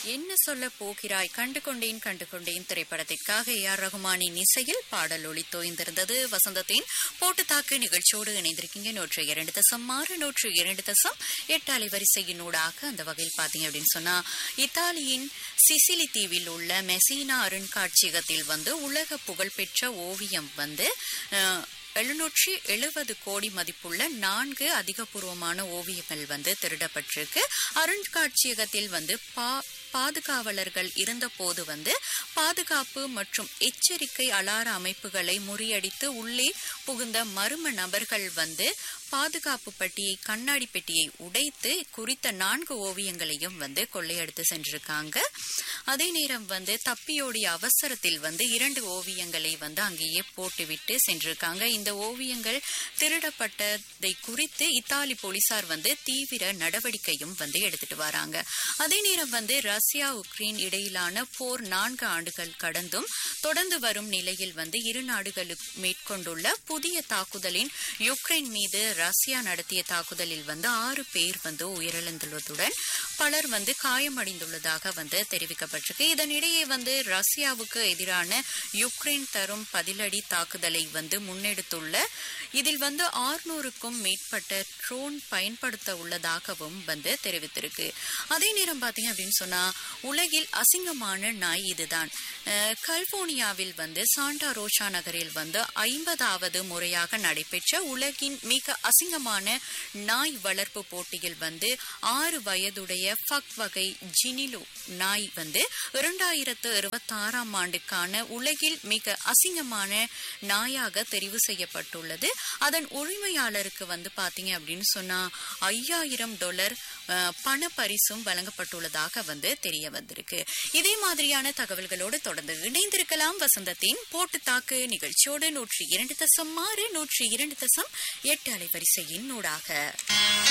என்ன சொல்ல போகிறாய் கண்டு கொண்டேன் கண்டு கொண்டேன் திரைப்படத்திற்காக ஏ ஆர் ரகுமானின் இசையில் பாடல் ஒளி தோய்ந்திருந்தது வசந்தத்தின் போட்டு தாக்கு நிகழ்ச்சியோடு இணைந்திருக்கீங்க நூற்று இரண்டு தசம் ஆறு நூற்று இரண்டு தசம் எட்டு அலைவரிசையினூடாக அந்த வகையில் பாத்தீங்க அப்படின்னு சொன்னா இத்தாலியின் சிசிலி தீவில் உள்ள மெசீனா அருங்காட்சியகத்தில் வந்து உலக புகழ்பெற்ற ஓவியம் வந்து அஹ், எழுநூற்றி எழுபது கோடி மதிப்புள்ள நான்கு அதிகபூர்வமான ஓவியங்கள் வந்து திருடப்பட்டிருக்கு அருங்காட்சியகத்தில் வந்து பா பாதுகாவலர்கள் இருந்தபோது வந்து பாதுகாப்பு மற்றும் எச்சரிக்கை அலார அமைப்புகளை முறியடித்து உள்ளே புகுந்த மர்ம நபர்கள் வந்து பாதுகாப்பு பெட்டியை கண்ணாடி பெட்டியை உடைத்து குறித்த நான்கு ஓவியங்களையும் வந்து கொள்ளையடித்து சென்றிருக்காங்க அதே நேரம் வந்து தப்பியோடிய அவசரத்தில் வந்து இரண்டு ஓவியங்களை வந்து அங்கேயே போட்டுவிட்டு சென்றிருக்காங்க இந்த ஓவியங்கள் திருடப்பட்டதை குறித்து இத்தாலி போலீசார் வந்து தீவிர நடவடிக்கையும் வந்து எடுத்துட்டு வராங்க அதே நேரம் வந்து ரஷ்யா உக்ரைன் இடையிலான போர் நான்கு ஆண்டுகள் கடந்தும் தொடர்ந்து வரும் நிலையில் வந்து இரு நாடுகளும் மேற்கொண்டுள்ள புதிய தாக்குதலின் யுக்ரைன் மீது ரஷ்யா நடத்திய தாக்குதலில் வந்து ஆறு பேர் வந்து உயிரிழந்துள்ளதுடன் பலர் வந்து காயமடைந்துள்ளதாக வந்து தெரிவிக்கப்பட்டிருக்கு இதனிடையே வந்து ரஷ்யாவுக்கு எதிரான யுக்ரைன் தரும் பதிலடி தாக்குதலை வந்து முன்னெடுத்துள்ள இதில் வந்து ஆறுநூறுக்கும் மேற்பட்ட ட்ரோன் பயன்படுத்த உள்ளதாகவும் வந்து தெரிவித்திருக்கு அதே நேரம் பாத்தீங்க அப்படின்னு சொன்னா உலகில் அசிங்கமான நாய் இதுதான் அஹ், கலிபோர்னியாவில் வந்து சாண்டா ரோஷா நகரில் வந்து ஐம்பதாவது முறையாக நடைபெற்ற உலகின் மிக அசிங்கமான நாய் வளர்ப்பு போட்டியில் வந்து ஆறு வயதுடைய ஃபக் வகை ஜினிலு நாய் வந்து இரண்டாயிரத்து இருபத்தாறாம் ஆண்டுக்கான உலகில் மிக அசிங்கமான நாயாக தெரிவு செய்யப்பட்டுள்ளது அதன் உரிமையாளருக்கு வந்து பாத்தீங்க அப்படின்னு சொன்னா ஐயாயிரம் டாலர் அஹ், பண பரிசும் வழங்கப்பட்டுள்ளதாக வந்து தெரிய வந்திருக்கு இதே மாதிரியான தகவல்களோடு தொடர்ந்து இணைந்திருக்கலாம் வசந்தத்தின் போட்டு தாக்கு நிகழ்ச்சியோடு நூற்றி இரண்டு தசம் ஆறு நூற்றி இரண்டு தசம் எட்டு அலைவரிசையின் ஊடாக